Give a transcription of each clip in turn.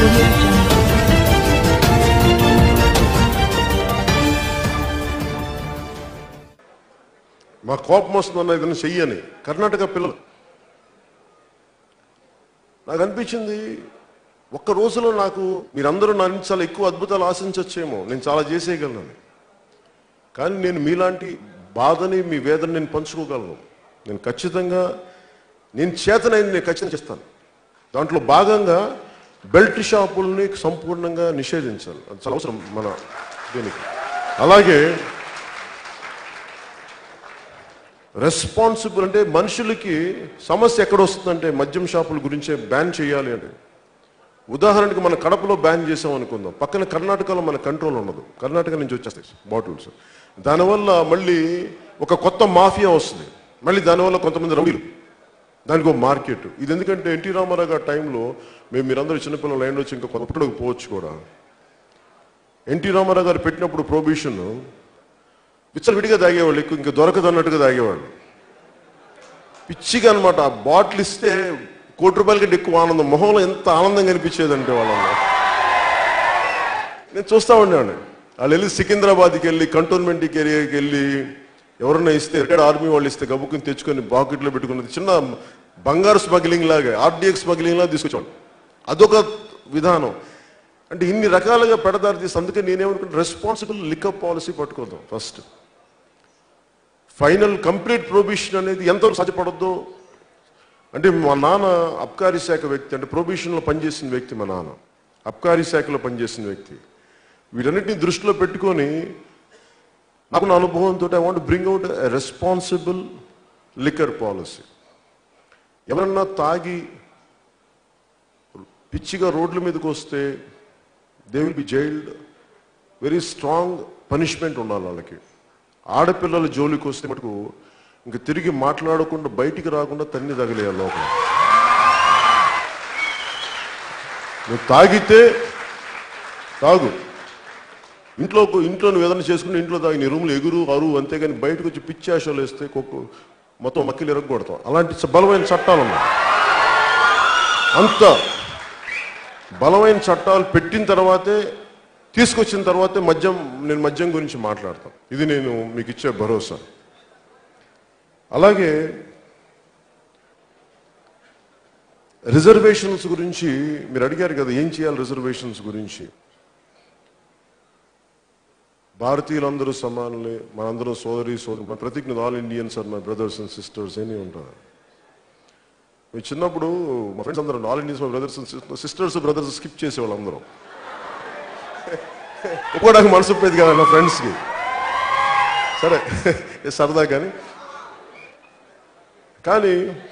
audio jungle. మా కోపం వస్తుందన్న ఏదైనా చెయ్యని కర్ణాటక పిల్లలు నాకు అనిపించింది ఒక్క రోజులో నాకు మీరందరూ నా నుంచి చాలా ఎక్కువ అద్భుతాలు ఆశించవచ్చేమో నేను చాలా చేసేయగలను కానీ నేను మీలాంటి బాధని మీ వేదన నేను పంచుకోగలను నేను ఖచ్చితంగా నేను చేతనైంది నేను ఖచ్చితంగా చేస్తాను దాంట్లో భాగంగా బెల్ట్ షాపుల్ని సంపూర్ణంగా నిషేధించాలి అది చాలా అవసరం మన దీనికి అలాగే రెస్పాన్సిబుల్ అంటే మనుషులకి సమస్య ఎక్కడ వస్తుందంటే మద్యం షాపుల గురించే బ్యాన్ చేయాలి అంటే ఉదాహరణకి మన కడపలో బ్యాన్ చేసాం అనుకుందాం పక్కన కర్ణాటకలో మన కంట్రోల్ ఉండదు కర్ణాటక నుంచి వచ్చేస్తాయి బాటిల్స్ దానివల్ల మళ్ళీ ఒక కొత్త మాఫియా వస్తుంది మళ్ళీ దానివల్ల కొంతమంది రౌడీలు దానికి ఒక మార్కెట్ ఇది ఎందుకంటే ఎన్టీ రామారావు గారి టైంలో మేము మీరందరూ చిన్నపిల్లలు లైన్ వచ్చి ఇంకా కొత్తపట్టుకు పోవచ్చు కూడా ఎన్టీ రామారావు గారు పెట్టినప్పుడు ప్రొబిషన్ విచ్చలవిడిగా తాగేవాళ్ళు ఎక్కువ ఇంకా దొరకదు అన్నట్టుగా తాగేవాళ్ళు పిచ్చిగా అనమాట ఆ బాటిల్ ఇస్తే కోటి రూపాయల కంటే ఎక్కువ ఆనందం మొహంలో ఎంత ఆనందం కనిపించేదంటే వాళ్ళలో నేను చూస్తా ఉండేవాడిని వాళ్ళు వెళ్ళి సికింద్రాబాద్కి వెళ్ళి కంటోన్మెంట్ ఏరియాకి వెళ్ళి ఎవరన్నా ఇస్తే రిటైర్డ్ ఆర్మీ వాళ్ళు ఇస్తే గబుక్కుని తెచ్చుకొని పాకెట్లో పెట్టుకున్నది చిన్న బంగారు స్మగ్లింగ్ లాగా ఆర్డీఎక్స్ స్మగ్లింగ్ లాగా తీసుకొచ్చాడు అదొక విధానం అంటే ఇన్ని రకాలుగా పెడదారి తీసి అందుకే నేనేమనుకుంటే రెస్పాన్సిబుల్ లిక్కప్ పాలసీ పట్టుకోదాం ఫస్ట్ ఫైనల్ కంప్లీట్ ప్రొబిషన్ అనేది ఎంతవరకు సాధ్యపడద్దో అంటే మా నాన్న అబ్కారీ శాఖ వ్యక్తి అంటే ప్రొబిషన్లో పనిచేసిన వ్యక్తి మా నాన్న అబ్కారీ శాఖలో పనిచేసిన వ్యక్తి వీటన్నిటిని దృష్టిలో పెట్టుకొని నాకు నా అనుభవంతో I want bring out responsible liquor policy ఎవరన్నా తాగి పిచ్చిగా రోడ్ల మీదకి వస్తే they will be jailed very strong punishment ఉండాలి వాళ్ళకి ఆడపిల్లల జోలికి వస్తే మటుకు ఇంక తిరిగి మాట్లాడకుండా బయటికి రాకుండా తన్ని తగిలేయాలి లోపల నువ్వు తాగితే తాగు ఇంట్లో ఇంట్లో నువ్వు ఏదైనా చేసుకుని ఇంట్లో తాగి నీ రూమ్లో ఎగురు అరువు అంతేగాని బయటకు వచ్చి పిచ్చి ఆశలు వేస్తే కుక్క మొత్తం మక్కిలు ఎరగొడతాం అలాంటి చ- బలమైన చట్టాలు ఉన్నాయి అంత బలమైన చట్టాలు పెట్టిన తర్వాతే తీసుకొచ్చిన తర్వాతే మద్యం నేను మద్యం గురించి మాట్లాడతాను ఇది నేను మీకు ఇచ్చే భరోసా అలాగే రిజర్వేషన్స్ గురించి మీరు అడిగారు కదా ఏం చేయాలి రిజర్వేషన్స్ గురించి భారతీయులందరూ సమానులే మనందరం సోదరి సోదరు మన ప్రతిజ్ఞ all Indians are my brothers and sisters అని ఉంటారు మేము చిన్నప్పుడు మా ఫ్రెండ్స్ అందరూ all Indians my brothers and sisters brothers skip చేసేవాళ్ళు అందరం ఒక్కోడానికి మనసు ఒప్పేది కదా నా ఫ్రెండ్స్కి సరే ఏ సరదా కానీ కానీ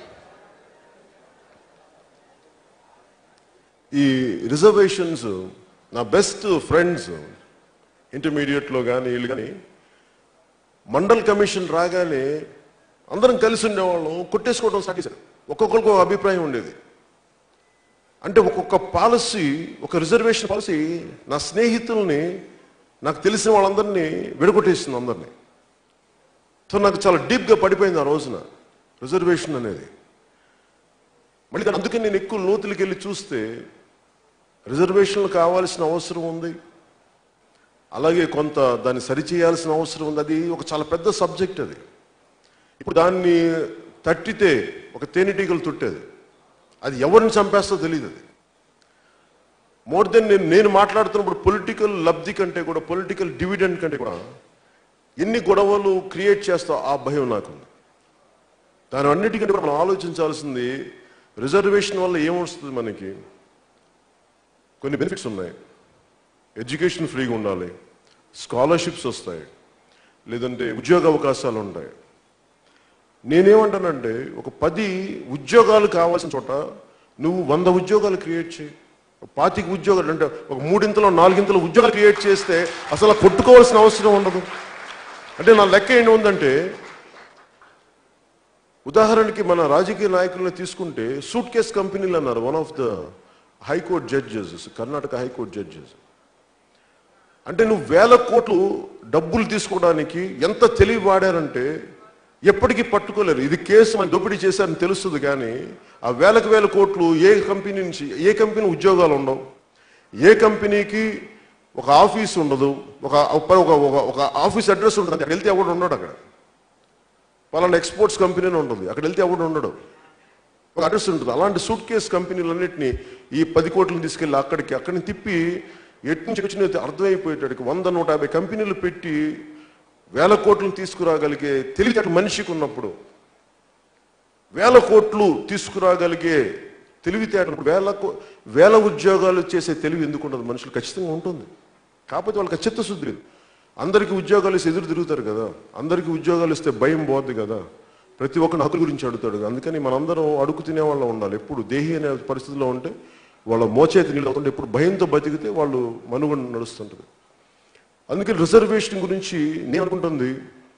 ఈ రిజర్వేషన్స్ నా బెస్ట్ ఫ్రెండ్స్ ఇంటర్మీడియట్లో కానీ వీళ్ళు కానీ మండల్ కమిషన్ రాగానే అందరం కలిసి ఉండేవాళ్ళం కొట్టేసుకోవడం స్టార్ట్ చేశారు ఒక్కొక్కరికి ఒక అభిప్రాయం ఉండేది అంటే ఒక్కొక్క పాలసీ ఒక రిజర్వేషన్ పాలసీ నా స్నేహితుల్ని నాకు తెలిసిన వాళ్ళందరినీ విడగొట్టేసింది అందరినీ సో నాకు చాలా డీప్గా పడిపోయింది ఆ రోజున రిజర్వేషన్ అనేది మళ్ళీ దాని అందుకే నేను ఎక్కువ లోతులకి వెళ్ళి చూస్తే రిజర్వేషన్లు కావాల్సిన అవసరం ఉంది అలాగే కొంత దాన్ని సరిచేయాల్సిన అవసరం ఉంది అది ఒక చాలా పెద్ద సబ్జెక్ట్ అది ఇప్పుడు దాన్ని తట్టితే ఒక తేనెటీగలు తుట్టేది అది ఎవరిని చంపేస్తో తెలియదు అది మోర్ దెన్ నేను నేను మాట్లాడుతున్నప్పుడు పొలిటికల్ లబ్ధి కంటే కూడా పొలిటికల్ డివిడెండ్ కంటే కూడా ఎన్ని గొడవలు క్రియేట్ చేస్తా ఆ భయం నాకుంది దాని అన్నిటికంటే కూడా మనం ఆలోచించాల్సింది రిజర్వేషన్ వల్ల ఏమొస్తుంది మనకి కొన్ని బెనిఫిట్స్ ఉన్నాయి ఎడ్యుకేషన్ ఫ్రీగా ఉండాలి స్కాలర్షిప్స్ వస్తాయి లేదంటే ఉద్యోగ అవకాశాలు ఉంటాయి నేనేమంటానంటే ఒక పది ఉద్యోగాలు కావాల్సిన చోట నువ్వు వంద ఉద్యోగాలు క్రియేట్ చేయి ఒక పాతిక ఉద్యోగాలు అంటే ఒక మూడింతలో నాలుగింతలో ఉద్యోగాలు క్రియేట్ చేస్తే అసలు కొట్టుకోవాల్సిన అవసరం ఉండదు అంటే నా లెక్క ఏంటి ఉందంటే ఉదాహరణకి మన రాజకీయ నాయకులను తీసుకుంటే సూట్ కేస్ కంపెనీలు అన్నారు one of the high court judges Karnataka high court judges అంటే నువ్వు వేల కోట్లు డబ్బులు తీసుకోవడానికి ఎంత తెలివి వాడారంటే ఎప్పటికీ పట్టుకోలేరు ఇది కేసు మనం దోపిడీ చేశారని తెలుస్తుంది కానీ ఆ వేలకు వేల కోట్లు ఏ కంపెనీ నుంచి ఏ కంపెనీ ఉద్యోగాలు ఉండవు ఏ కంపెనీకి ఒక ఆఫీస్ ఉండదు ఒక ఒక ఒక ఒక ఆఫీస్ అడ్రస్ ఉంటుంది అక్కడ వెళ్తే ఎవడు ఉండడు అక్కడ పలానా ఎక్స్పోర్ట్స్ కంపెనీ అని ఉంటుంది అక్కడ వెళ్తే ఎవడు ఉండడు ఒక అడ్రస్ ఉంటుంది అలాంటి సూట్ కేస్ కంపెనీలన్నింటినీ ఈ పది కోట్లను తీసుకెళ్ళి అక్కడికి అక్కడిని తిప్పి ఎటు నుంచి వచ్చిన అర్థమైపోయేటాడికి వంద నూట యాభై కంపెనీలు పెట్టి వేల కోట్లను తీసుకురాగలిగే తెలివితేటలు మనిషికి ఉన్నప్పుడు వేల కోట్లు తీసుకురాగలిగే తెలివితేటలు వేల కో- వేల ఉద్యోగాలు చేసే తెలివి ఎందుకు ఉండదు మనుషులు ఖచ్చితంగా ఉంటుంది కాకపోతే వాళ్ళకి చిత్తశుద్ధి లేదు అందరికీ ఉద్యోగాలు ఇస్తే ఎదురు తిరుగుతారు కదా అందరికీ ఉద్యోగాలు ఇస్తే భయం పోద్ది కదా ప్రతి ఒక్కరిని హక్కుల గురించి అడుగుతాడు అందుకని మనందరం అడుగు తినే వాళ్ళ ఉండాలి ఎప్పుడు దేహి అనే పరిస్థితిలో ఉంటే వాళ్ళ మోచేతి నీళ్ళు అవుతుంటే ఎప్పుడు భయంతో బతికితే వాళ్ళు మనుగడ నడుస్తుంటుంది అందుకని రిజర్వేషన్ గురించి నేను అనుకుంటుంది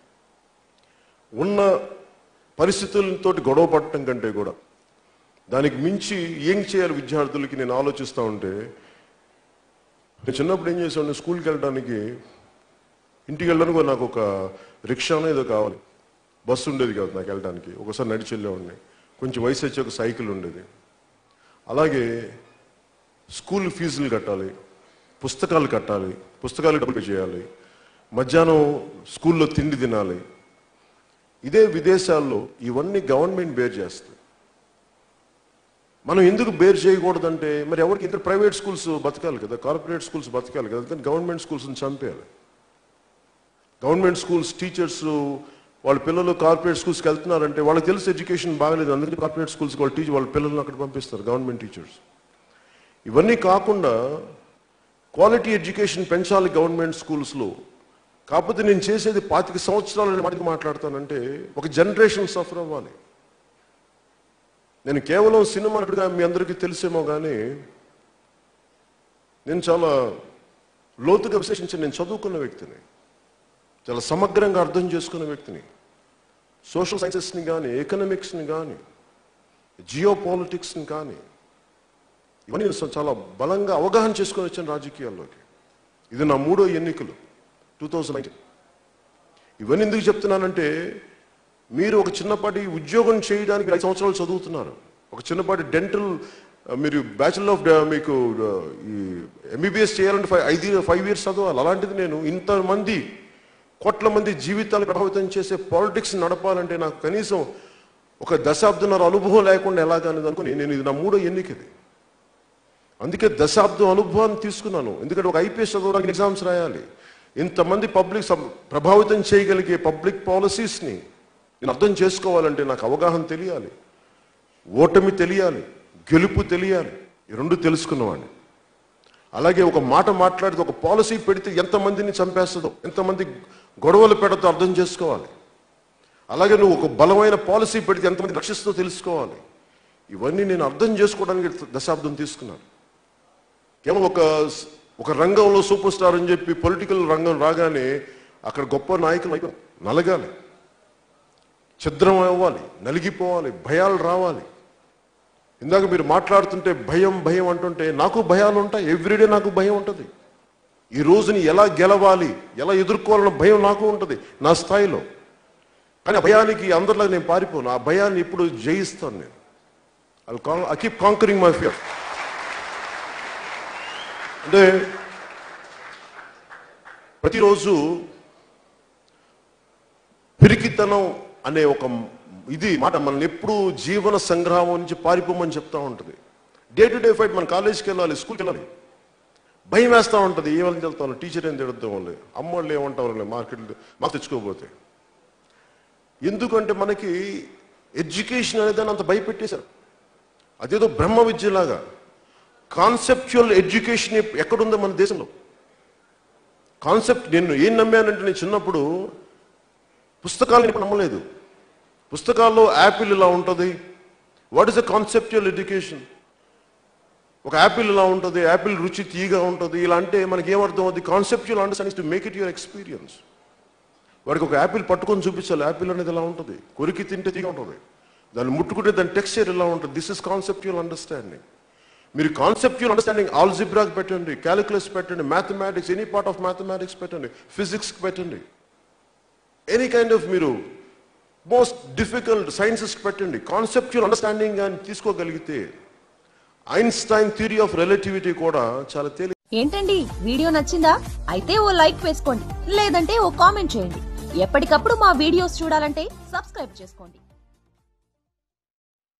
ఉన్న పరిస్థితులతో గొడవ పడటం కంటే కూడా దానికి మించి ఏం చేయాలి విద్యార్థులకి నేను ఆలోచిస్తూ ఉంటే నేను చిన్నప్పుడు ఏం చేసాను స్కూల్కి వెళ్ళడానికి ఇంటికి వెళ్ళడానికి నాకు ఒక రిక్షానో ఏదో కావాలి బస్సు ఉండేది కాదు నాకు వెళ్ళడానికి ఒకసారి నడిచి వెళ్ళేవాడిని కొంచెం వయసు వచ్చి ఒక సైకిల్ ఉండేది అలాగే స్కూల్ ఫీజులు కట్టాలి పుస్తకాలు కట్టాలి పుస్తకాలు డబ్బులు పే చేయాలి మధ్యాహ్నం స్కూల్లో తిండి తినాలి ఇదే విదేశాల్లో ఇవన్నీ గవర్నమెంట్ బేర్ చేస్తుంది మనం ఎందుకు బేర్ చేయకూడదంటే మరి ఎవరికి ఇద్దరు ప్రైవేట్ స్కూల్స్ బతకాలి కదా కార్పొరేట్ స్కూల్స్ బతకాలి కదా అందుకని గవర్నమెంట్ స్కూల్స్ని చంపేయాలి గవర్నమెంట్ స్కూల్స్ టీచర్స్ వాళ్ళ పిల్లలు కార్పొరేట్ స్కూల్స్కి వెళ్తున్నారంటే వాళ్ళకి తెలిసి ఎడ్యుకేషన్ బాగలేదు అందుకని కార్పొరేట్ స్కూల్స్కి వాళ్ళ టీచర్ వాళ్ళ పిల్లల్ని అక్కడ పంపిస్తారు గవర్నమెంట్ టీచర్స్ ఇవన్నీ కాకుండా క్వాలిటీ ఎడ్యుకేషన్ పెంచాలి గవర్నమెంట్ స్కూల్స్లో కాకపోతే నేను చేసేది పాతిక సంవత్సరాలు మాటికి మాట్లాడతానంటే ఒక జనరేషన్ సఫర్ అవ్వాలి నేను కేవలం సినిమా నటుడిగా మీ అందరికీ తెలిసేమో కానీ నేను చాలా లోతుగా విశ్లేషించి నేను చదువుకున్న వ్యక్తిని చాలా సమగ్రంగా అర్థం చేసుకున్న వ్యక్తిని సోషల్ సైన్సెస్ని కానీ ఎకనామిక్స్ని కానీ జియో పాలిటిక్స్ని కానీ ఇవన్నీ నేను చాలా బలంగా అవగాహన చేసుకొని వచ్చాను రాజకీయాల్లోకి ఇది నా మూడో ఎన్నికలు టూ థౌజండ్ నైన్టీన్ ఇవన్నీ ఎందుకు చెప్తున్నానంటే మీరు ఒక చిన్నపాటి ఉద్యోగం చేయడానికి ఐదు సంవత్సరాలు చదువుతున్నారు ఒక చిన్నపాటి డెంటల్ మీరు బ్యాచులర్ ఆఫ్ మీకు ఆ, ఈ ఎంబీబీఎస్ చేయాలంటే ఫైవ్ ఐదు ఫైవ్ ఇయర్స్ చదవాలి అలాంటిది నేను ఇంతమంది కోట్ల మంది జీవితాలు ప్రభావితం చేసే పాలిటిక్స్ నడపాలంటే నాకు కనీసం ఒక దశాబ్దన్నర అనుభవం లేకుండా ఎలాగనేది అనుకుని నేను ఇది నా మూడో ఎన్నిక ఇది అందుకే దశాబ్దం అనుభవాన్ని తీసుకున్నాను ఎందుకంటే ఒక ఐపీఎస్ చదవడానికి ఎగ్జామ్స్ రాయాలి ఇంతమంది పబ్లిక్ ప్రభావితం చేయగలిగే పబ్లిక్ పాలసీస్ని నేను అర్థం చేసుకోవాలంటే నాకు అవగాహన తెలియాలి ఓటమి తెలియాలి గెలుపు తెలియాలి ఈ రెండు తెలుసుకున్నవాడిని అలాగే ఒక మాట మాట్లాడితే ఒక పాలసీ పెడితే ఎంతమందిని చంపేస్తుందో ఎంతమంది గొడవలు పెడతో అర్థం చేసుకోవాలి అలాగే నువ్వు ఒక బలమైన పాలసీ పెడితే ఎంతమంది రక్షిస్తుందో తెలుసుకోవాలి ఇవన్నీ నేను అర్థం చేసుకోవడానికి దశాబ్దం తీసుకున్నాను కేవలం ఒక ఒక రంగంలో సూపర్ స్టార్ అని చెప్పి పొలిటికల్ రంగం రాగానే అక్కడ గొప్ప నాయకులు అయిపోయారు నలగాలి ఛిద్రం అవ్వాలి నలిగిపోవాలి భయాలు రావాలి ఇందాక మీరు మాట్లాడుతుంటే భయం భయం అంటుంటే నాకు భయాలు ఉంటాయి ఎవ్రీడే నాకు భయం ఉంటుంది ఈ రోజుని ఎలా గెలవాలి ఎలా ఎదుర్కోవాలన్న భయం నాకు ఉంటుంది నా స్థాయిలో కానీ ఆ భయానికి అందరిలో నేను పారిపోను ఆ భయాన్ని ఇప్పుడు జయిస్తాను నేను I keep conquering my fear అంటే ప్రతిరోజు పిరికితనం అనే ఒక ఇది మాట మనల్ని ఎప్పుడు జీవన సంగ్రామం నుంచి పారిపోమని చెప్తా ఉంటుంది డే టు డే ఫైట్ మన కాలేజీకి వెళ్ళాలి స్కూల్కి వెళ్ళాలి భయం వేస్తూ ఉంటుంది ఏమని వెళ్తాను టీచర్ ఏం తిడతాం వాళ్ళు అమ్మ వాళ్ళు ఏమంటారు మార్కెట్ మాకు తెచ్చుకోకపోతే ఎందుకంటే మనకి ఎడ్యుకేషన్ అనేది అంత భయపెట్టేశారు అదేదో బ్రహ్మ విద్యలాగా కాన్సెప్చువల్ ఎడ్యుకేషన్ ఎక్కడుందో మన దేశంలో కాన్సెప్ట్ నేను ఏం నమ్మానంటే నేను చిన్నప్పుడు పుస్తకాలను ఎప్పుడు నమ్మలేదు పుస్తకాల్లో యాపిల్ ఇలా ఉంటుంది what is the conceptual education ఒక యాపిల్ ఇలా ఉంటుంది యాపిల్ రుచి తీగా ఉంటుంది ఇలా అంటే మనకి ఏమర్థం అవుతుంది conceptual understanding to make it your experience వాడికి ఒక యాపిల్ పట్టుకొని చూపించాలి యాపిల్ అనేది ఇలా ఉంటుంది కొరికి తింటే తీగా ఉంటుంది దాన్ని ముట్టుకుంటే దాని టెక్స్చర్ ఇలా ఉంటుంది దిస్ ఇస్ కాన్సెప్చువల్ అండర్స్టాండింగ్ మీరు కాన్సెప్చువల్ అండర్స్టాండింగ్ ఆల్జిబ్రాక్ పెట్టండి క్యాలిక్యులస్ పెట్టండి mathematics any part of mathematics పెట్టండి ఫిజిక్స్కి పెట్టండి ఎనీ కైండ్ ఆఫ్ మీరు మోస్ట్ డిఫికల్ట్ సైన్సెస్కి పెట్టండి కాన్సెప్చువల్ అండర్స్టాండింగ్ కానీ తీసుకోగలిగితే ఐన్స్టైన్ థియరీ ఆఫ్ రిలేటివిటీ కూడా చాలా తేలి ఏంటండి వీడియో నచ్చిందా అయితే ఓ లైక్ వేసుకోండి లేదంటే ఓ కామెంట్ చేయండి ఎప్పటికప్పుడు మా వీడియోస్ చూడాలంటే సబ్స్క్రైబ్ చేసుకోండి